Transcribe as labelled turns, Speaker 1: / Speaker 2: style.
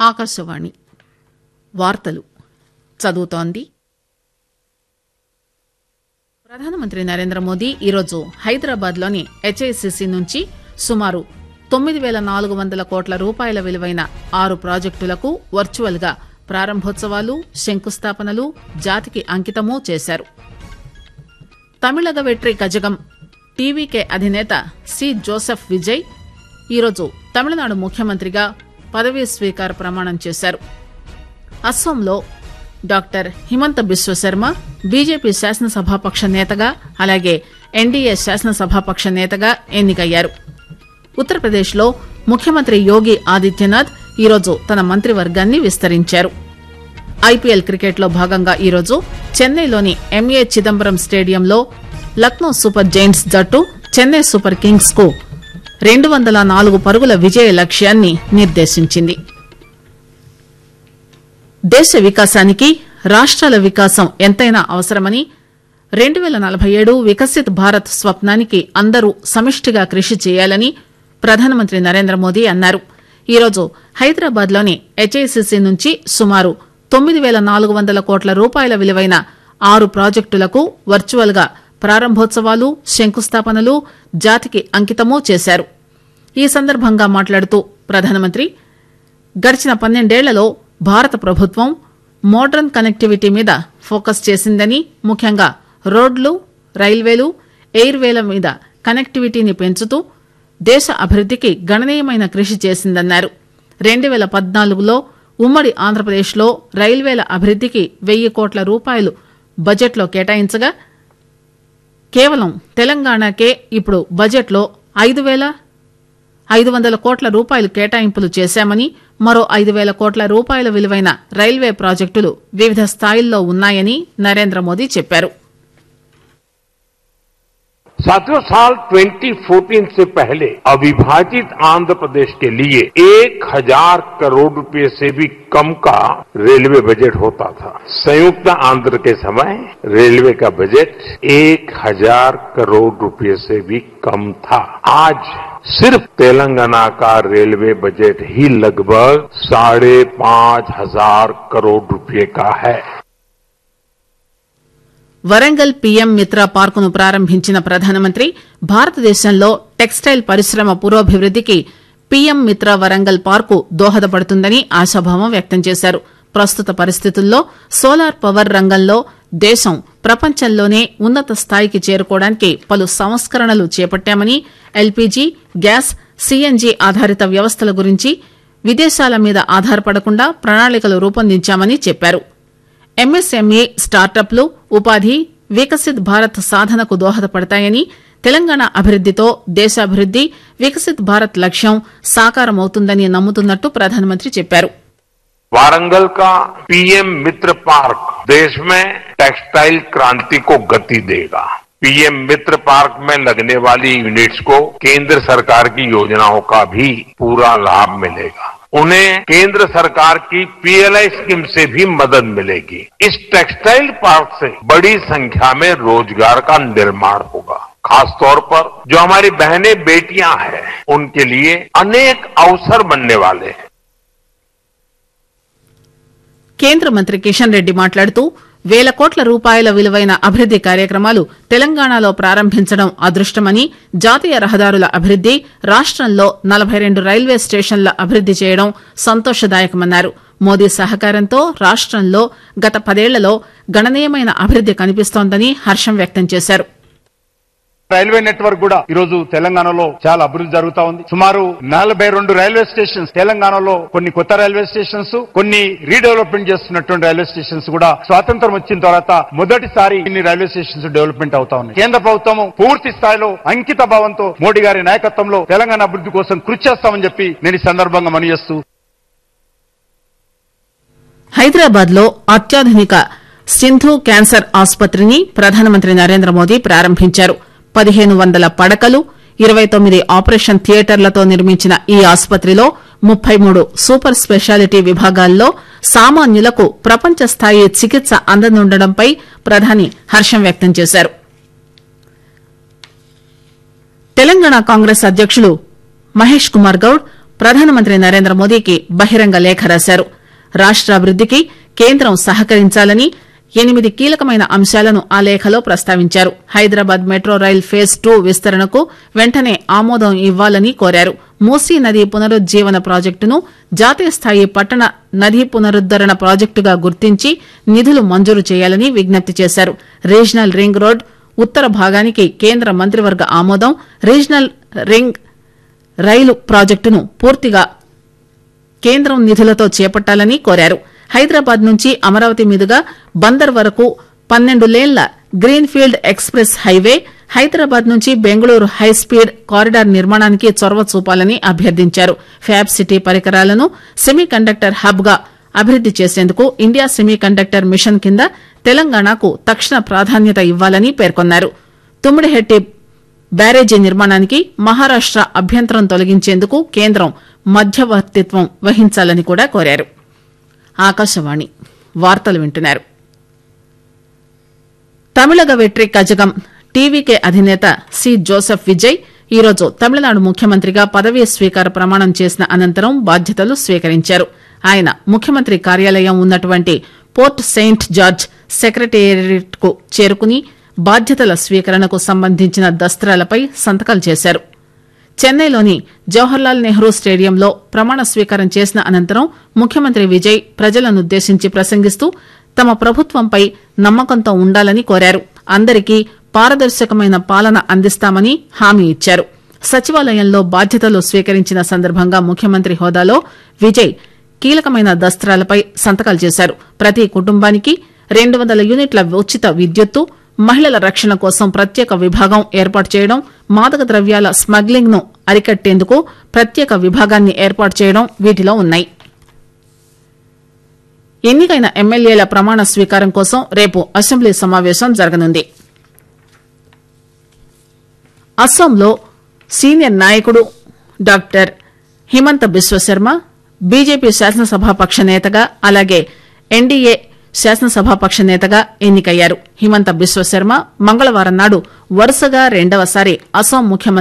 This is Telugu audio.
Speaker 1: ఆకాశవాణి వార్తలు చదువుతోంది ప్రధానమంత్రి నరేంద్ర మోదీ ఈరోజు హైదరాబాద్ లోని హెచ్ఐసిసి నుంచి సుమారు తొమ్మిది పేల నాలుగు వందల కోట్ల రూపాయల విలువైన ఆరు ప్రాజెక్టులకు వర్చువల్ గా ప్రారంభోత్సవాలు శంకుస్థాపనలు జాతికి అంకితమూ చేశారు తమిళగ వెట్రి కజగం టీవీకే అధినేత సి జోసెఫ్ విజయ్ ఈరోజు తమిళనాడు ముఖ్యమంత్రిగా పదవీ స్వీకార ప్రమాణం చేశారు అస్సోంలో డాక్టర్ హిమంత బిశ్వశర్మ బీజేపీ శాసనసభాపక్ష నేతగా అలాగే ఎన్డీఏ శాసనసభాపక్ష నేతగా ఎన్నికయ్యారు ఉత్తరప్రదేశ్లో ముఖ్యమంత్రి యోగి ఆదిత్యనాథ్ ఈరోజు తన మంత్రివర్గాన్ని విస్తరించారు ఐపీఎల్ క్రికెట్లో భాగంగా ఈరోజు చెన్నైలోని ఎంఏ చిదంబరం స్టేడియంలో లక్నో సూపర్ జైంట్స్ జట్టు చెన్నై సూపర్ కింగ్స్ కు రెండు వందల నాలుగు పరుగుల విజయ లక్ష్యాన్ని నిర్దేశించింది దేశ వికాసానికి రాష్ట్రాల వికాసం ఎంతైనా అవసరమని రెండు పేల నలభై ఏడు వికసిత్ భారత్ స్వప్నానికి అందరూ సమిష్టిగా కృషి చేయాలని ప్రధానమంత్రి నరేంద్ర మోదీ అన్నారు ఈరోజు హైదరాబాద్ లోని హెచ్ఐసిసి నుంచి సుమారు తొమ్మిది పేల నాలుగు వందల కోట్ల రూపాయల విలువైన ఆరు ప్రాజెక్టులకు వర్చువల్ గా ప్రారంభోత్సవాలు శంకుస్థాపనలు జాతికి అంకితమూ చేశారు ఈ సందర్భంగా మాట్లాడుతూ ప్రధానమంత్రి గడిచిన పన్నెండేళ్లలో భారత ప్రభుత్వం మోడర్న్ కనెక్టివిటీ మీద ఫోకస్ చేసిందని ముఖ్యంగా రోడ్లు రైల్వేలు ఎయిర్వేల మీద కనెక్టివిటీని పెంచుతూ దేశ అభివృద్దికి గణనీయమైన కృషి చేసిందన్నారు రెండు పేల పద్నాలుగులో ఉమ్మడి ఆంధ్రప్రదేశ్లో రైల్వేల అభివృద్దికి వెయ్యి కోట్ల రూపాయలు బడ్జెట్లో కేటాయించగా కేవలం తెలంగాణకే ఇప్పుడు బడ్జెట్లో ఐదు పేల ఐదు వందల కోట్ల రూపాయలు కేటాయింపులు చేశామని మరో ఐదు పేల కోట్ల రూపాయల విలువైన రైల్వే ప్రాజెక్టులు వివిధ స్థాయిల్లో ఉన్నాయని నరేంద్ర మోదీ చెప్పారు
Speaker 2: साथियों साल 2014 से पहले अविभाजित आंध्र प्रदेश के लिए एक हजार करोड़ रुपए से भी कम का रेलवे बजट होता था संयुक्त आंध्र के समय रेलवे का बजट एक हजार करोड़ रुपए से भी कम था आज सिर्फ तेलंगाना का रेलवे बजट ही लगभग साढ़े पांच हजार करोड़ रुपए का है
Speaker 1: వరంగల్ పీఎం మిత్ర పార్కును ప్రారంభించిన ప్రధానమంత్రి భారతదేశంలో టెక్స్టైల్ పరిశ్రమ పురోభివృద్దికి పీఎం మిత్ర వరంగల్ పార్కు దోహదపడుతుందని ఆశాభావం వ్యక్తం చేశారు ప్రస్తుత పరిస్థితుల్లో సోలార్ పవర్ రంగంలో దేశం ప్రపంచంలోనే ఉన్నత స్థాయికి చేరుకోవడానికి పలు సంస్కరణలు చేపట్టామని ఎల్పీజీ గ్యాస్ సీఎన్జీ ఆధారిత వ్యవస్థల గురించి విదేశాల మీద ఆధారపడకుండా ప్రణాళికలు రూపొందించామని చెప్పారు ఎంఎస్ఎంఈ స్టార్టప్లు ఉపాధి వికసిత్ భారత్ సాధనకు దోహదపడతాయని తెలంగాణ అభివృద్దితో దేశాభివృద్ది వికసిత్ భారత్ లక్ష్యం సాకారమవుతుందని నమ్ముతున్నట్టు ప్రధానమంత్రి చెప్పారు
Speaker 2: वारंगल का पीएम मित्र पार्क देश में टेक्सटाइल क्रांति को गति देगा पीएम मित्र पार्क में लगने वाली यूनिट्स को केंद्र सरकार की योजनाओं का भी पूरा लाभ मिलेगा उन्हें केंद्र सरकार की पीएलआई स्कीम से भी मदद मिलेगी इस टेक्सटाइल पार्क से बड़ी संख्या में रोजगार का निर्माण होगा खासतौर पर जो हमारी बहनें बेटियां हैं उनके लिए अनेक अवसर बनने वाले हैं
Speaker 1: కేంద్ర మంత్రి కిషన్ రెడ్డి మాట్లాడుతూ వేల కోట్ల రూపాయల విలువైన అభివృద్ది కార్యక్రమాలు తెలంగాణలో ప్రారంభించడం అదృష్టమని జాతీయ రహదారుల అభివృద్ది రాష్టంలో నలభై రెండు రైల్వే స్టేషన్ల అభివృద్ది చేయడం సంతోషదాయకమన్నారు మోదీ సహకారంతో రాష్టంలో గత పదేళ్లలో గణనీయమైన అభివృద్ది కనిపిస్తోందని హర్షం వ్యక్తం చేశారు
Speaker 3: రైల్వే నెట్వర్క్ కూడా ఈ రోజు తెలంగాణలో చాలా అభివృద్ధి జరుగుతా ఉంది సుమారు నలభై రెండు రైల్వే స్టేషన్స్ తెలంగాణలో కొన్ని కొత్త రైల్వే స్టేషన్స్ కొన్ని రీడెవలప్మెంట్ చేస్తున్నటువంటి రైల్వే స్టేషన్స్ కూడా స్వాతంత్రం వచ్చిన తర్వాత మొదటిసారి ఇన్ని రైల్వే స్టేషన్స్ డెవలప్మెంట్ అవుతా ఉన్నాయి కేంద్ర ప్రభుత్వం పూర్తి స్థాయిలో అంకిత భావంతో మోడీ గారి నాయకత్వంలో తెలంగాణ అభివృద్ధి కోసం కృషి చేస్తామని చెప్పి నేను ఈ సందర్భంగా మనయేస్తూ
Speaker 1: హైదరాబాద్ లో అత్యాధునిక సింధు క్యాన్సర్ ఆసుపత్రిని ప్రధానమంత్రి నరేంద్ర మోదీ ప్రారంభించారు పదిహేను వందల పడకలు ఇరవై తొమ్మిది ఆపరేషన్ థియేటర్లతో నిర్మించిన ఈ ఆసుపత్రిలో ముప్పై మూడు సూపర్ స్పెషాలిటీ విభాగాల్లో సామాన్యులకు ప్రపంచ స్థాయి చికిత్స అందనుండడంపై ప్రధాని హర్షం వ్యక్తం చేశారు తెలంగాణ కాంగ్రెస్ అధ్యకులు మహేష్ కుమార్ గౌడ్ ప్రధానమంత్రి నరేంద్ర మోదీకి బహిరంగ లేఖ రాశారు రాష్టాభివృద్దికి కేంద్రం సహకరించాలని ఎనిమిది కీలకమైన అంశాలను ఆ లేఖలో ప్రస్తావించారు Hyderabad metro rail phase two విస్తరణకు వెంటనే ఆమోదం ఇవ్వాలని కోరారు మూసీ నది పునరుజ్జీవన ప్రాజెక్టును జాతీయ స్థాయి పట్టణ నదీ పునరుద్దరణ ప్రాజెక్టుగా గుర్తించి నిధులు మంజూరు చేయాలని విజ్ఞప్తి చేశారు రీజనల్ రింగ్ రోడ్ ఉత్తర భాగానికి కేంద్ర మంత్రివర్గ ఆమోదం రీజనల్ రింగ్ రైలు ప్రాజెక్టును పూర్తిగా కేంద్రం నిధులతో చేపట్టాలని కోరారు హైదరాబాద్ నుంచి అమరావతి మీదుగా బందర్ వరకు పన్నెండు లేన్ల గ్రీన్ఫీల్డ్ ఎక్స్ప్రెస్ హైవే హైదరాబాద్ నుంచి బెంగళూరు హైస్పీడ్ కారిడార్ నిర్మాణానికి చొరవ చూపాలని అభ్యర్థించారు ఫ్యాబ్ సిటీ పరికరాలను సెమీ కండక్టర్ హబ్ గా అభివృద్ది చేసేందుకు ఇండియా సెమీ కండక్టర్ మిషన్ కింద తెలంగాణకు తక్షణ ప్రాధాన్యత ఇవ్వాలని పేర్కొన్నారు తుమ్మిడిహెట్టి బ్యారేజీ నిర్మాణానికి మహారాష్ట అభ్యంతరం తొలగించేందుకు కేంద్రం మధ్యవర్తిత్వం వహించాలని కూడా కోరారు ఆకాశవాణి వార్తలు వింటున్నారు తమిళగ వెట్రి కజగం టీవీకే అధినేత సి జోసెఫ్ విజయ్ ఈరోజు తమిళనాడు ముఖ్యమంత్రిగా పదవీ స్వీకార ప్రమాణం చేసిన అనంతరం బాధ్యతలు స్వీకరించారు ఆయన ముఖ్యమంత్రి కార్యాలయం ఉన్నటువంటి పోర్ట్ సెయింట్ జార్జ్ సెక్రటేరియట్ కు చేరుకుని బాధ్యతల స్వీకరణకు సంబంధించిన దస్త్రాలపై సంతకాలు చేశారు చెన్నైలోని జవహర్లాల్ నెహ్రూ స్టేడియంలో ప్రమాణ స్వీకారం చేసిన అనంతరం ముఖ్యమంత్రి విజయ్ ప్రజలనుద్దేశించి ప్రసంగిస్తూ తమ ప్రభుత్వంపై నమ్మకంతో ఉండాలని కోరారు అందరికీ పారదర్శకమైన పాలన అందిస్తామని హామీ ఇచ్చారు సచివాలయంలో బాధ్యతలు స్వీకరించిన సందర్భంగా ముఖ్యమంత్రి హోదాలో విజయ్ కీలకమైన దస్త్రాలపై సంతకాలు చేశారు ప్రతి కుటుంబానికి రెండు వందల యూనిట్ల ఉచిత విద్యుత్తు మహిళల రక్షణ కోసం ప్రత్యేక విభాగం ఏర్పాటు చేయడం మాదక ద్రవ్యాల స్మగ్లింగ్ ను అరికట్టేందుకు ప్రత్యేక విభాగాన్ని ఏర్పాటు చేయడం వీటిలో ఉన్నాయి ఎన్నికైన ఎమ్మెల్యేల ప్రమాణ స్వీకారం కోసం రేపు అసెంబ్లీ సమావేశం జరగనుంది అస్సాంలో సీనియర్ నాయకుడు డాక్టర్ హిమంత బిశ్వశర్మ బీజేపీ శాసనసభాపక్ష నేతగా అలాగే ఎన్డీఏ శాసనసభాపక్ష నేతగా ఎన్నికయ్యారు హిమంత బిశ్వశర్మ మంగళవారం నాడు వరుసగా రెండవసారి అస్సాం ముఖ్యమంత్రి